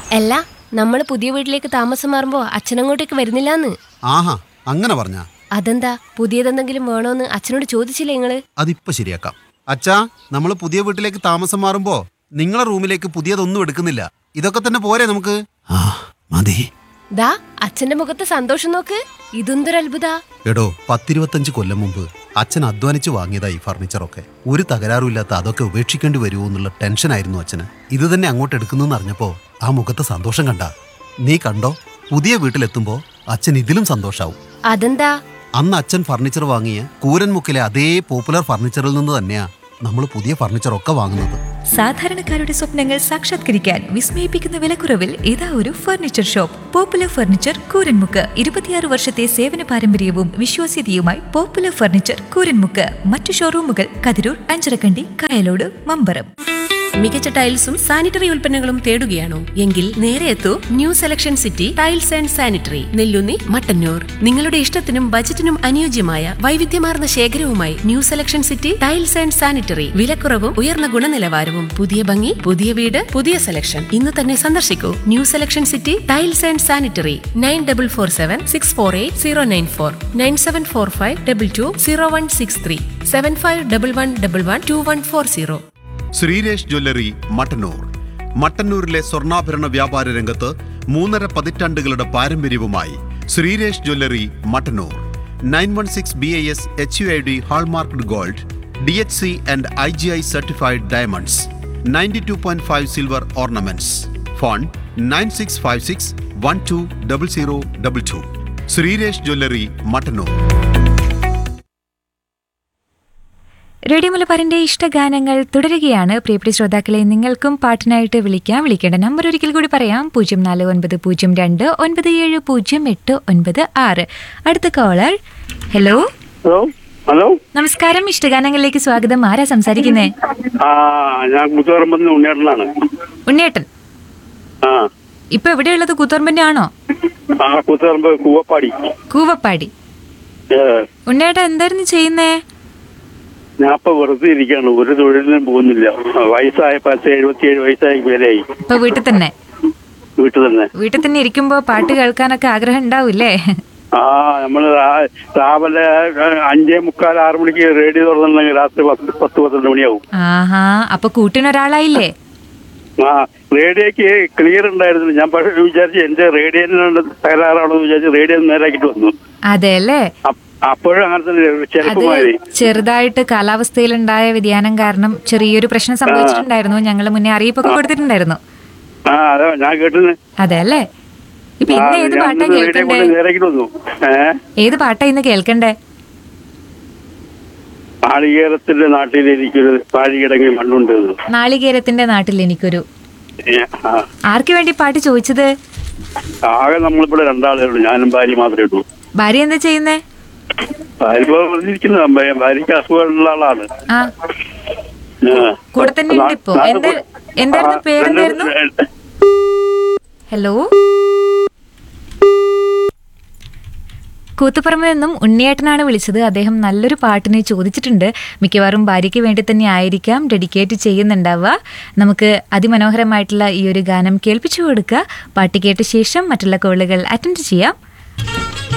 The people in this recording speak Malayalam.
അല്ല നമ്മൾ പുതിയ വീട്ടിലേക്ക് താമസം മാറുമ്പോ അച്ഛനങ്ങോട്ടേക്ക് വരുന്നില്ലാന്ന് ആഹാ അങ്ങനെ പറഞ്ഞ അതെന്താ പുതിയതെന്തെങ്കിലും വേണോന്ന് അച്ഛനോട് ചോദിച്ചില്ലേ നിങ്ങള് അതിപ്പോ ശരിയാക്കാം അച്ഛാ നമ്മൾ പുതിയ വീട്ടിലേക്ക് താമസം മാറുമ്പോ നിങ്ങളെ റൂമിലേക്ക് പുതിയതൊന്നും എടുക്കുന്നില്ല ഇതൊക്കെ തന്നെ പോരെ നമുക്ക് ആ മതി ദാ അച്ഛന്റെ മുഖത്ത് സന്തോഷം നോക്ക് ഇതെന്തൊരു അത്ഭുത എടോ പത്തിരുപത്തഞ്ച് കൊല്ലം മുമ്പ് അച്ഛൻ അധ്വാനിച്ച് വാങ്ങിയതാ ഈ ഫർണിച്ചറൊക്കെ ഒരു തകരാറുമില്ലാത്ത അതൊക്കെ ഉപേക്ഷിക്കേണ്ടി വരുമോ എന്നുള്ള ടെൻഷനായിരുന്നു അച്ഛന് ഇത് തന്നെ അങ്ങോട്ട് എടുക്കുന്നു അറിഞ്ഞപ്പോ ആ മുഖത്തെ സന്തോഷം കണ്ട നീ കണ്ടോ പുതിയ വീട്ടിലെത്തുമ്പോ അച്ഛൻ ഇതിലും സന്തോഷാവും അതെന്താ അന്ന് അച്ഛൻ ഫർണിച്ചർ വാങ്ങിയ കൂരൻമുക്കിലെ അതേ പോപ്പുലർ ഫർണിച്ചറിൽ നിന്ന് തന്നെയാ നമ്മൾ പുതിയ ഫർണിച്ചറൊക്കെ വാങ്ങുന്നത് സാധാരണക്കാരുടെ സ്വപ്നങ്ങൾ സാക്ഷാത്കരിക്കാൻ വിസ്മയിപ്പിക്കുന്ന വിലക്കുറവിൽ ഇതാ ഒരു furniture shop popular furniture Kooranmukku ഇരുപത്തിയാറ് വർഷത്തെ സേവന പാരമ്പര്യവും വിശ്വാസ്യതയുമായി പോപ്പുലർ ഫർണിച്ചർ കൂരൻമുക്ക് മറ്റു ഷോറൂമുകൾ കതിരൂർ അഞ്ചരക്കണ്ടി കായലോട് മമ്പറം മികച്ച ടൈൽസും സാനിറ്ററി ഉൽപ്പന്നങ്ങളും തേടുകയാണോ എങ്കിൽ നേരെ എത്തൂ new selection city tiles and sanitary Nellunni Mattannur നിങ്ങളുടെ ഇഷ്ടത്തിനും ബജറ്റിനും അനുയോജ്യമായ വൈവിധ്യമാർന്ന ശേഖരവുമായി new selection city tiles and sanitary വിലക്കുറവും ഉയർന്ന ഗുണനിലവാരവും പുതിയ ഭംഗി പുതിയ വീട് പുതിയ സെലക്ഷൻ ഇന്ന് തന്നെ സന്ദർശിക്കൂ new selection city tiles and sanitary nine double four seven six four eight zero nine four nine seven four five double two zero one six three seven five double one double one two one four zero Sreeresh jewellery Mattannur മട്ടന്നൂരിലെ സ്വർണ്ണാഭരണ വ്യാപാര രംഗത്ത് മൂന്നര പതിറ്റാണ്ടുകളുടെ പാരമ്പര്യവുമായി Sreeresh jewellery Mattannur nine one six B I S H U I D hallmarked gold D H C and I G I certified diamonds ninety two point five silver ornaments phone nine six five six one two double zero double two Sreeresh jewellery Mattannur radio മലബാറിന്റെ ഇഷ്ടഗാനങ്ങൾ തുടരുകയാണ് പ്രിയപ്പെട്ട ശ്രോതാക്കളെ നിങ്ങൾക്കും പാട്ടിനായിട്ട് വിളിക്കാം വിളിക്കേണ്ട നമ്പർ ഒരിക്കൽ കൂടി പറയാം പൂജ്യം നാല് ഒൻപത് പൂജ്യം രണ്ട് ഒൻപത് ഏഴ് പൂജ്യം എട്ട് ഒൻപത് ആറ് അടുത്ത കോളർ ഹലോ ഹലോ ഹലോ നമസ്കാരം ഇഷ്ടഗാനങ്ങളിലേക്ക് സ്വാഗതം ആരാ സംസാരിക്കുന്നേ ആ ഞാൻ കൂത്തുപറമ്പത്ത് ഉണ്ണേട്ടനാണ് ഉണ്ണേട്ടൻ ആ ഇപ്പൊ എവിടെയുള്ളത് കൂത്തുറമ്പന്റെ ആണോ ആ കൂത്തുപറമ്പ് കൂവപ്പാടി കൂവപ്പാടി ഏ, ഉണ്ണേട്ടൻ എന്തായിരുന്നു ചെയ്യുന്നേ ഞാൻ ഇപ്പൊ വെറുതെ ഇരിക്കുകയാണ് ഒരു തൊഴിലിനും പോകുന്നില്ല വയസ്സായ പത്ത് എഴുപത്തിയേഴ് വയസ്സായ പേരായി ഇപ്പൊ വീട്ടിൽ തന്നെ വീട്ടിൽ തന്നെ വീട്ടിൽ തന്നെ ഇരിക്കുമ്പോ പാട്ട് കേൾക്കാനൊക്കെ ആഗ്രഹം ഉണ്ടാവില്ലേ ആ നമ്മള് രാ- രാവിലെ അഞ്ചേ മുക്കാൽ ആറ് മണിക്ക് റേഡിയോ തുറന്നിട്ടുണ്ടെങ്കിൽ രാത്രി പത്ത് പത്ത് പന്ത്രണ്ട് മണിയാവും ആഹാ അപ്പൊ കൂട്ടിനൊരാളായില്ലേ ആ റേഡിയോക്ക് ക്ലിയർ ഉണ്ടായിരുന്നില്ല ഞാൻ പക്ഷേ വിചാരിച്ചു എന്റെ റേഡിയോന് തകരാറാണോ എന്ന് വിചാരിച്ച് റേഡിയോ നേരാക്കിട്ട് വന്നു അതെ അല്ലേ അപ്പ- അപ്പോഴും അങ്ങനെ തന്നെ അത് ചെറുപ്പമാതിരി ചെറുതായിട്ട് കാലാവസ്ഥയിലുണ്ടായ വ്യതിയാനം കാരണം ചെറിയൊരു പ്രശ്നം സംഭവിച്ചിട്ടുണ്ടായിരുന്നു ഞങ്ങൾ മുന്നേ അറിയിപ്പൊക്കെ കൊടുത്തിട്ടുണ്ടായിരുന്നു ആ അതെ ഞാൻ കേട്ടിന് അതെ അല്ലേ ഇപ്പൊ ആ, ഇന്ന് ഏത് ഞാൻ പാട്ടാ ഇന്ന് റേഡിയോ കേൾക്കണ്ടേ കൊണ്ട് നേരാക്കിട്ട് വന്നു ഏഹ് ഏത് പാട്ടാ ഇന്ന് കേൾക്കണ്ടേ നാളികേരത്തിന്റെ നാട്ടിൽ എനിക്കൊരു പാഴികിടങ്ങി മണ്ണുണ്ട് എന്ന്. നാളികേരത്തിന്റെ നാട്ടിൽ എനിക്കൊരു ഏ, ആ. ആർക്ക് വേണ്ടി പാട്ട് ചോദിച്ചത് ആകെ നമ്മളിവിടെ രണ്ടാളേ ഉള്ളൂ ഞാനും ഭാര്യ മാത്രമേ ഉള്ളൂ ഭാര്യ എന്താ ചെയ്യുന്നേ ഭാര്യ ഇപ്പൊ പറഞ്ഞിരിക്കുന്നത് ഭാര്യക്ക് അസുഖമുള്ള ആളാണ് ആ ആ. കൂടെ തന്നെ ഉണ്ട് ഇപ്പൊ നാ- എന്താ എന്തായിരുന്നു ആ, പേരെന്തായിരുന്നു രണ്ട്- ഹലോ കൂത്തുപറമ്പിൽ നിന്നും ഉണ്ണിയേട്ടനാണ് വിളിച്ചത് അദ്ദേഹം നല്ലൊരു പാട്ടിനെ ചോദിച്ചിട്ടുണ്ട് മിക്കവാറും ഭാര്യയ്ക്ക് വേണ്ടി തന്നെ ആയിരിക്കാം ഡെഡിക്കേറ്റ് ചെയ്യുന്നുണ്ടാവുക നമുക്ക് അതിമനോഹരമായിട്ടുള്ള ഈ ഒരു ഗാനം കേൾപ്പിച്ചു കൊടുക്കുക പാട്ട് കേട്ട ശേഷം മറ്റുള്ള കോളുകൾ അറ്റൻഡ് ചെയ്യാം